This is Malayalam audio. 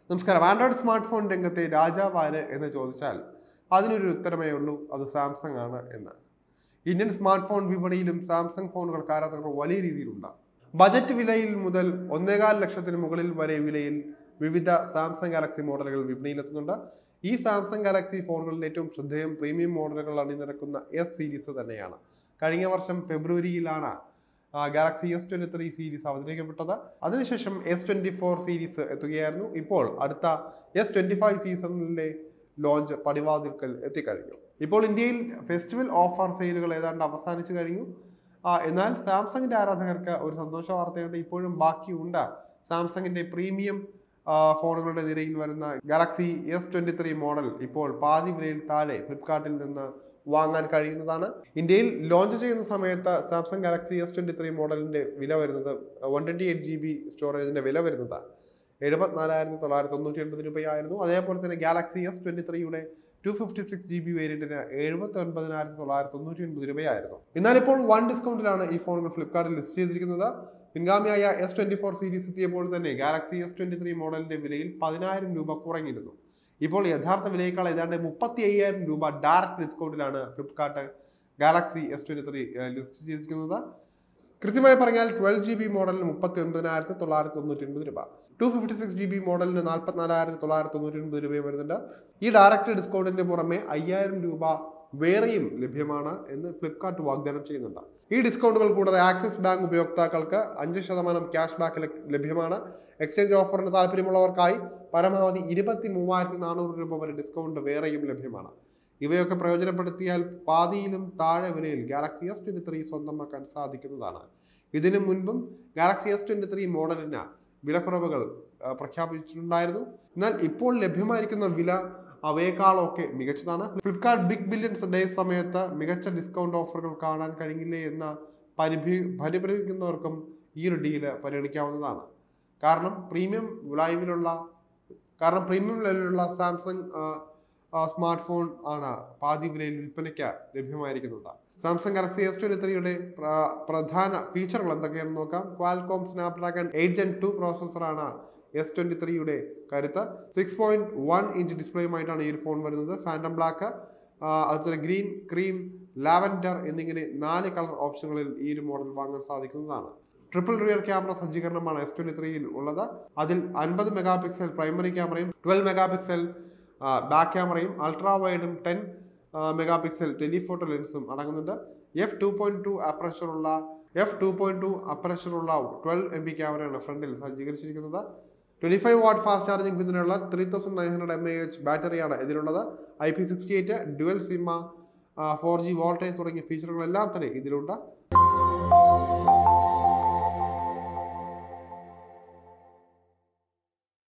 നമസ്കാരം ആൻഡ്രോയിഡ് സ്മാർട്ട് ഫോൺ രംഗത്തെ രാജാവാര് എന്ന് ചോദിച്ചാൽ അതിനൊരു ഉത്തരമേ ഉള്ളൂ അത് സാംസങ് ആണ് എന്ന് ഇന്ത്യൻ സ്മാർട്ട് ഫോൺ വിപണിയിലും സാംസങ് ഫോണുകൾക്ക് ആരാധകർ വലിയ രീതിയിലുണ്ട് ബജറ്റ് വിലയിൽ മുതൽ ഒന്നേകാൽ ലക്ഷത്തിന് മുകളിൽ വരെ വിലയിൽ വിവിധ സാംസങ് ഗാലക്സി മോഡലുകൾ വിപണിയിലെത്തുന്നുണ്ട് ഈ സാംസങ് ഗാലക്സി ഫോണുകളിൽ ഏറ്റവും ശ്രദ്ധേയം പ്രീമിയം മോഡലുകൾ അണിനിരക്കുന്ന എസ് സീരീസ് തന്നെയാണ് കഴിഞ്ഞ വർഷം ഫെബ്രുവരിയിലാണ് Galaxy S twenty three series അവതരിപ്പിക്കപ്പെട്ടത് അതിനുശേഷം എസ് ട്വന്റി ഫോർ സീരീസ് എത്തുകയായിരുന്നു ഇപ്പോൾ അടുത്ത എസ് ട്വന്റി ഫൈവ് സീസണിലെ ലോഞ്ച് പടിവാതിൽക്കൽ എത്തിക്കഴിഞ്ഞു ഇപ്പോൾ ഇന്ത്യയിൽ ഫെസ്റ്റിവൽ ഓഫർ സെയിലുകൾ ഏതാണ്ട് അവസാനിച്ചു കഴിഞ്ഞു ആ, എന്നാൽ സാംസങ്ങിന്റെ ആരാധകർക്ക് ഒരു സന്തോഷ വാർത്തയുണ്ട് ഇപ്പോഴും ബാക്കിയുണ്ട് സാംസങ്ങിന്റെ പ്രീമിയം ആ, ഫോണുകളുടെ നിരയിൽ വരുന്ന Galaxy S twenty three model ഇപ്പോൾ പാതി വിലയിൽ താഴെ ഫ്ലിപ്കാർട്ടിൽ നിന്ന് വാങ്ങാൻ കഴിയുന്നതാണ് ഇന്ത്യയിൽ ലോഞ്ച് ചെയ്യുന്ന സമയത്ത് Samsung Galaxy S twenty three മോഡലിന്റെ വില വരുന്നത് one twenty eight G B സ്റ്റോറേജിന്റെ വില വരുന്നത് എഴുപത്തിനാലായിരത്തി തൊള്ളായിരത്തി തൊണ്ണൂറ്റി ഒൻപത് രൂപയായിരുന്നു അതേപോലെ തന്നെ ഗാലക്സി എസ് ട്വന്റി ത്രീയുടെ two fifty six G B വേരിയന്റിന് എഴുപത്തി ഒൻപതിനായിരത്തി തൊള്ളായിരത്തി തൊണ്ണൂറ്റി ഒൻപത് രൂപയായിരുന്നു എന്നാൽ ഇപ്പോൾ വൺ ഡിസ്കൗണ്ടിലാണ് ഈ ഫോണുകൾ ഫ്ലിപ്കാർട്ടിൽ ലിസ്റ്റ് ചെയ്തിരിക്കുന്നത് പിൻഗാമിയായ എസ് ട്വന്റി ഫോർ സീരീസ് എത്തിയപ്പോൾ തന്നെ ഗാലക്സി എസ് ട്വന്റി ത്രീ മോഡലിന്റെ വിലയിൽ പതിനായിരം രൂപ കുറഞ്ഞിരുന്നു ഇപ്പോൾ യഥാർത്ഥ വിലയേക്കാൾ ഏതാണ്ട് മുപ്പത്തി അയ്യായിരം രൂപ ഡയറക്റ്റ് ഡിസ്കൗണ്ടിലാണ് Flipkart Galaxy S twenty three list ചെയ്തിരിക്കുന്നത് കൃത്യമായി പറഞ്ഞാൽ ട്വൽവ് ജി ബി മോഡലിന് മുപ്പത്തി ഒൻപതിനായിരത്തി തൊള്ളായിരത്തി തൊണ്ണൂറ്റി ഒൻപത് രൂപ two fifty six G B മോഡലിന് നാൽപ്പത്തിനാലായിരത്തി തൊള്ളായിരത്തി തൊണ്ണൂറ്റി ഒൻപത് രൂപയും വരുന്നുണ്ട് ഈ ഡയറക്റ്റ് ഡിസ്കൗണ്ടിന് പുറമെ അയ്യായിരം രൂപ വേറെയും ലഭ്യമാണ് എന്ന് ഫ്ലിപ്കാർട്ട് വാഗ്ദാനം ചെയ്യുന്നുണ്ട് ഈ ഡിസ്കൗണ്ടുകൾ കൂടാതെ ആക്സിസ് ബാങ്ക് ഉപയോക്താക്കൾക്ക് അഞ്ച് ശതമാനം ക്യാഷ് ബാക്ക് ലഭ്യമാണ് എക്സ്ചേഞ്ച് ഓഫറിന് താല്പര്യമുള്ളവർക്കായി പരമാവധി ഇരുപത്തി മൂവായിരത്തി നാനൂറ് രൂപ വരെ ഡിസ്കൗണ്ട് വേറെയും ലഭ്യമാണ് ഇവയൊക്കെ പ്രയോജനപ്പെടുത്തിയാൽ പാതിയിലും താഴെ വിലയിൽ ഗാലക്സി എസ് ട്വന്റി ത്രീ സ്വന്തമാക്കാൻ സാധിക്കുന്നതാണ് ഇതിനു മുൻപും ഗാലക്സി എസ് ട്വന്റി ത്രീ മോഡലിന് വിലക്കുറവുകൾ ആ, പ്രഖ്യാപിച്ചിട്ടുണ്ടായിരുന്നു എന്നാൽ ഇപ്പോൾ ലഭ്യമായിരിക്കുന്ന വില അവയെക്കാളൊക്കെ മികച്ചതാണ് ഫ്ലിപ്കാർട്ട് ബിഗ് ബില്യൺസ് ഡേ സമയത്ത് മികച്ച ഡിസ്കൗണ്ട് ഓഫറുകൾ കാണാൻ കഴിഞ്ഞില്ലേ എന്ന പരിഭി പരിഭ്രമിക്കുന്നവർക്കും ഈ ഒരു ഡീല് പരിഗണിക്കാവുന്നതാണ് കാരണം പ്രീമിയം ലൈവിലുള്ള കാരണം പ്രീമിയം ലെവലിലുള്ള സാംസങ് സ്മാർട്ട് ഫോൺ ആണ് പാതി വിലയിൽ വിൽപ്പനയ്ക്ക് ലഭ്യമായിരിക്കുന്നത് സാംസങ് ഗാലക്സി എസ് ട്വന്റി ത്രീയുടെ പ്രധാന ഫീച്ചറുകൾ എന്തൊക്കെയാണെന്ന് നോക്കാം Qualcomm Snapdragon eight gen two പ്രോസസ്സറാണ് എസ് ട്വന്റി ത്രീയുടെ കരുത്ത് സിക്സ് പോയിന്റ് വൺ ഇഞ്ച് ഡിസ്പ്ലേയുമായിട്ടാണ് ഈ ഒരു ഫോൺ വരുന്നത് ഫാൻറ്റം ബ്ലാക്ക് അതുപോലെ ഗ്രീൻ ക്രീം ലാവൻഡർ എന്നിങ്ങനെ നാല് കളർ ഓപ്ഷനുകളിൽ ഈ ഒരു മോഡൽ വാങ്ങാൻ സാധിക്കുന്നതാണ് ട്രിപ്പിൾ റിയർ ക്യാമറ സജ്ജീകരണമാണ് എസ് ട്വന്റി ത്രീയിൽ ഉള്ളത് അതിൽ അൻപത് മെഗാ പിക്സൽ പ്രൈമറി ക്യാമറയും ട്വൽവ് മെഗാ പിക്സൽ ബാക്ക് ക്യാമറയും അൾട്രാ വൈഡും ടെൻ മെഗാ പിക്സൽ ടെലിഫോട്ടോ ലെൻസും അടങ്ങുന്നുണ്ട് എഫ് ടു പോയിന്റ് ടു അപ്രഷറുള്ള എഫ് ടു പോയിന്റ് ടു അപ്രഷറുള്ള ട്വൽവ് എം ബി ക്യാമറയാണ് ഫ്രണ്ടിൽ സജ്ജീകരിച്ചിരിക്കുന്നത് twenty five watt fast charging പിന്തുണയുള്ള three thousand nine hundred M A H ബാറ്ററിയാണ് ഇതിലുള്ളത് I P sixty eight dual സിമ ഫോർ ജി വോൾട്ടേജ് തുടങ്ങിയ ഫീച്ചറുകളെല്ലാം തന്നെ ഇതിലുണ്ട്